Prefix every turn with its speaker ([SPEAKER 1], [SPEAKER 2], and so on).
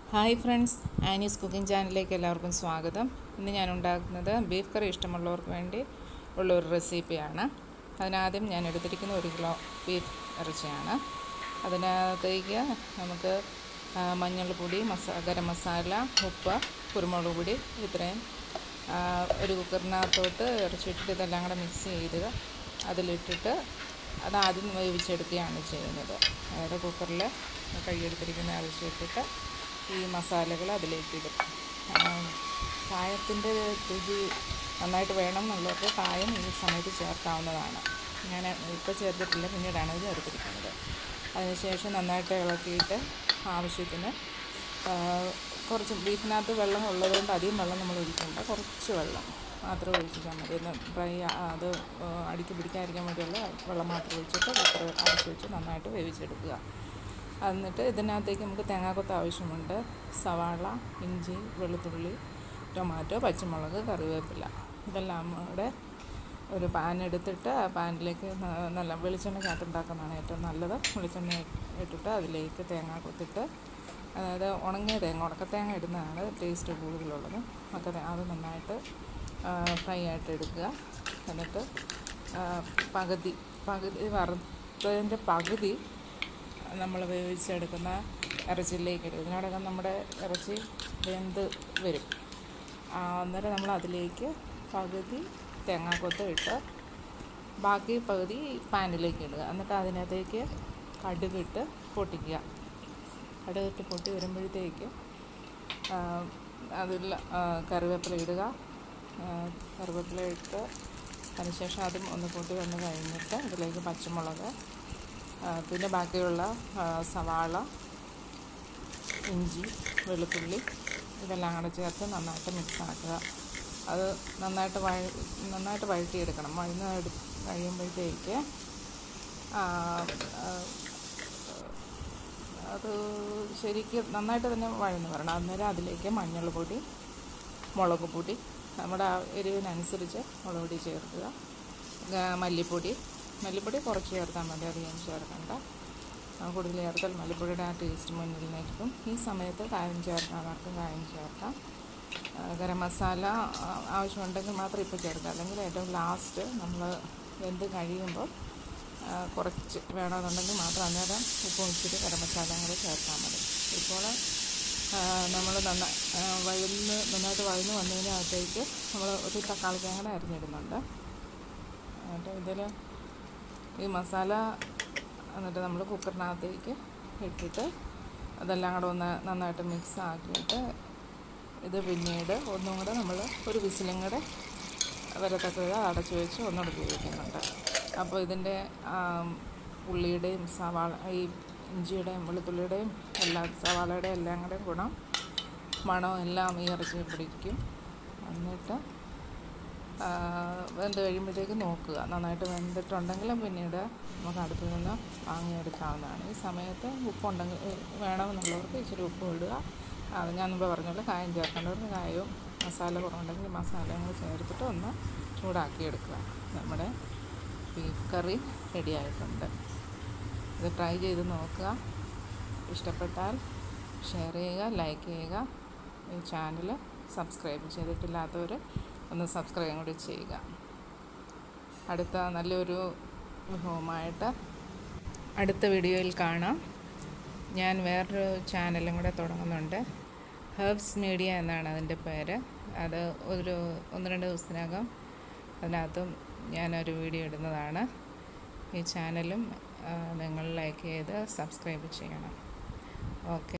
[SPEAKER 1] hi friends Annie's cooking ചാനലിലേക്ക് എല്ലാവർക്കും സ്വാഗതം ഇന്ന് ഞാൻ ഉണ്ടാക്കുന്നത് ബീഫ് കറി ഇഷ്ടമുള്ളവർക്ക് വേണ്ടി ഉള്ള ഒരു റെസിപ്പിയാണ് അതിനാദ്യം ഞാൻ എടുത്തിരിക്കുന്ന ഒരു കിലോ ബീഫ് ഇറച്ചിയാണ് അതിനകത്തേക്ക് നമുക്ക് ആ, മഞ്ഞൾപ്പൊടി മസാ ഗരം മസാല ഉപ്പ് കുരുമുളക് പൊടി ഇത്രയും ആ, ഒരു കുക്കറിനകത്തോട്ട് ഇറച്ചിട്ടിട്ട് ഇതെല്ലാം കൂടെ മിക്സ് ചെയ്ത് അതിലിട്ടിട്ട് അത് ആദ്യം വേവിച്ചെടുക്കുകയാണ് ചെയ്യുന്നത് അതായത് കുക്കറിൽ കൈയെടുത്തിരിക്കുന്ന ഇറച്ചിട്ടിട്ട് ഈ മസാലകൾ അതിലേക്ക് ഇടും കായത്തിൻ്റെ രുചി നന്നായിട്ട് വേണം എന്നുള്ളവർക്ക് കായം ഈ സമയത്ത് ചേർക്കാവുന്നതാണ് ഞാൻ ഇപ്പോൾ ചേർത്തിട്ടില്ല പിന്നീടാണ് ഇത് ചേർത്തിരിക്കുന്നത് അതിനുശേഷം നന്നായിട്ട് ഇളക്കിയിട്ട് ആവശ്യത്തിന് ആ, കുറച്ച് ബീഫിനകത്ത് വെള്ളം ഉള്ളതുകൊണ്ട് അധികം വെള്ളം നമ്മൾ ഒഴിക്കണ്ട കുറച്ച് വെള്ളം മാത്രം ഒഴിച്ചാൽ മതി ഒന്ന് ഡ്രൈ അത് ആ, അടിക്ക് പിടിക്കാതിരിക്കാൻ വേണ്ടിയുള്ള വെള്ളം മാത്രം ഒഴിച്ചിട്ട് കുക്കർ അടച്ച് വെച്ച് നന്നായിട്ട് വേവിച്ചെടുക്കുക എന്നിട്ട് ഇതിനകത്തേക്ക് നമുക്ക് തേങ്ങാക്കൊത്ത് ആവശ്യമുണ്ട് സവാള ഇഞ്ചി വെളുത്തുള്ളി ടൊമാറ്റോ പച്ചമുളക് കറിവേപ്പില ഇതെല്ലാം കൂടെ ഒരു പാൻ എടുത്തിട്ട് ആ പാനിലേക്ക് ന- നല്ല വെളിച്ചെണ്ണയ്ക്കകത്ത് ഉണ്ടാക്കുന്നതാണ് ഏറ്റവും നല്ലത് വെളിച്ചെണ്ണ ഇട്ടിട്ട് അതിലേക്ക് തേങ്ങ കൊത്തിട്ട് അതായത് ഉണങ്ങിയ തേങ്ങ ഉണക്കത്തേങ്ങ ഇടുന്നതാണ് ടേസ്റ്റ് കൂടുതലുള്ളത് ഒക്കെ അത് നന്നായിട്ട് ഫ്രൈ ആയിട്ട് എടുക്കുക എന്നിട്ട് ആ, പകുതി പകുതി വറുത്തതിൻ്റെ പകുതി നമ്മൾ വേവിച്ചെടുക്കുന്ന ഇറച്ചിയിലേക്ക് ഇടും ഇതിനോടൊക്കെ നമ്മുടെ ഇറച്ചി വെന്ത് വരും ആ, അന്നേരം നമ്മൾ അതിലേക്ക് പകുതി തേങ്ങാക്കൊത്ത് ഇട്ട് ബാക്കി പകുതി പാനിലേക്ക് ഇടുക എന്നിട്ട് അതിനകത്തേക്ക് കടുകിട്ട് പൊട്ടിക്കുക കടുകിട്ട് പൊട്ടി വരുമ്പോഴത്തേക്ക് ആ, അതിൽ ആ, കറിവേപ്പില ഇടുക ആ, കറിവേപ്പില ഇട്ട് അതിനുശേഷം അതും ഒന്ന് പൊട്ടി വന്ന് കഴിഞ്ഞിട്ട് ഇതിലേക്ക് പച്ചമുളക് ആ, പിന്നെ ബാക്കിയുള്ള ആ, സവാള ഇഞ്ചി വെളുത്തുള്ളി ഇതെല്ലാം കൂടെ ചേർത്ത് നന്നായിട്ട് മിക്സ് ആക്കുക അത് നന്നായിട്ട് വഴ നന്നായിട്ട് വഴറ്റിയെടുക്കണം വഴന്ന് എടു കഴിയുമ്പോഴത്തേക്ക് ആ, ആ, അത് ശരിക്കും നന്നായിട്ട് തന്നെ വഴന്ന് വരണം അന്നേരം അതിലേക്ക് മഞ്ഞൾപ്പൊടി മുളക് പൊടി നമ്മുടെ ആ എരിവിനനുസരിച്ച് മുളക് പൊടി ചേർക്കുക ഗ- മല്ലിപ്പൊടി മല്ലിപ്പൊടി കുറച്ച് ചേർത്താൽ മതി അധികം ചേർക്കണ്ട ആ, കൂടുതൽ ചേർത്താൽ മല്ലിപ്പൊടിയുടെ ആ ടേസ്റ്റ് മുന്നിൽ നിൽക്കും ഈ സമയത്ത് കായം ചേർക്കാത്തവർക്ക് കായം ചേർക്കാം ആ, ഗരം മസാല ആ, ആവശ്യമുണ്ടെങ്കിൽ മാത്രം ഇപ്പോൾ ചേർക്കാം അല്ലെങ്കിൽ ഏറ്റവും ലാസ്റ്റ് നമ്മൾ വെന്ത് കഴിയുമ്പോൾ ആ, കുറച്ച് വേണമെന്നുണ്ടെങ്കിൽ മാത്രം അന്നേരം ഉപ്പ് ഇച്ചിരി ഗരം മസാലയും കൂടി ചേർത്താൽ മതി ഇപ്പോൾ നമ്മൾ നന്ന ആ, വഴന്ന് നന്നായിട്ട് വഴന്ന് വന്നതിനകത്തേക്ക് നമ്മൾ ഒരു തക്കാളിക്കയും കൂടെ അരിഞ്ഞിടുന്നുണ്ട് എന്നിട്ട് ഇതിൽ ഈ മസാല എന്നിട്ട് നമ്മൾ കുക്കറിനകത്തേക്ക് ഇട്ടിട്ട് അതെല്ലാം കൂടെ ഒന്ന് നന്നായിട്ട് മിക്സ് ആക്കിയിട്ട് ഇത് പിന്നീട് ഒന്നും കൂടെ നമ്മൾ ഒരു വിസിലും കൂടെ വരത്തക്ക വിധം അടച്ചു വെച്ച് ഒന്നുകൂടെ ഉപയോഗിക്കുന്നുണ്ട് അപ്പോൾ ഇതിൻ്റെ ആം, ഉള്ളിയുടെയും സവാള ഈ ഇഞ്ചിയുടെയും വെളുത്തുള്ളിയുടെയും എല്ലാ സവാളയുടെയും എല്ലാം കൂടെ ഗുണം മണവും എല്ലാം ഈ ഇറച്ചി പിടിക്കും എന്നിട്ട് ആ, വെന്ത് കഴിയുമ്പോഴത്തേക്ക് നോക്കുക നന്നായിട്ട് വെന്തിട്ടുണ്ടെങ്കിൽ പിന്നീട് നമുക്ക് അടുപ്പിൽ നിന്ന് വാങ്ങിയെടുക്കാവുന്നതാണ് ഈ സമയത്ത് ഉപ്പുണ്ടെങ്കിൽ ഏ, വേണമെന്നുള്ളവർക്ക് ഇച്ചിരി ഉപ്പ് ഇടുക അത് ഞാൻ മുമ്പ് പറഞ്ഞല്ലോ കായം ചേർക്കേണ്ടവർക്ക് കായവും മസാല കുറവുണ്ടെങ്കിൽ മസാലയും കൂടി ചേർത്തിട്ട് ഒന്ന് ചൂടാക്കി എടുക്കുക നമ്മുടെ ബീഫ് കറി റെഡി ആയിട്ടുണ്ട് ഇത് ട്രൈ ചെയ്ത് നോക്കുക ഇഷ്ടപ്പെട്ടാൽ ഷെയർ ചെയ്യുക ലൈക്ക് ചെയ്യുക ഈ ചാനൽ സബ്സ്ക്രൈബ് ചെയ്തിട്ടില്ലാത്തവർ ഒന്ന് സബ്സ്ക്രൈബ് കൂടി ചെയ്യുക അടുത്ത നല്ലൊരു വിഭവമായിട്ട് അടുത്ത വീഡിയോയിൽ കാണാം ഞാൻ വേറൊരു ചാനലും കൂടെ തുടങ്ങുന്നുണ്ട് ഹെർബ്സ് മീഡിയ എന്നാണ് അതിൻ്റെ പേര് അത് ഒരു ഒന്ന് രണ്ട് ദിവസത്തിനകം അതിനകത്തും ഞാനൊരു വീഡിയോ ഇടുന്നതാണ് ഈ ചാനലും ആ, നിങ്ങൾ ലൈക്ക് ചെയ്ത് സബ്സ്ക്രൈബ് ചെയ്യണം ഓക്കെ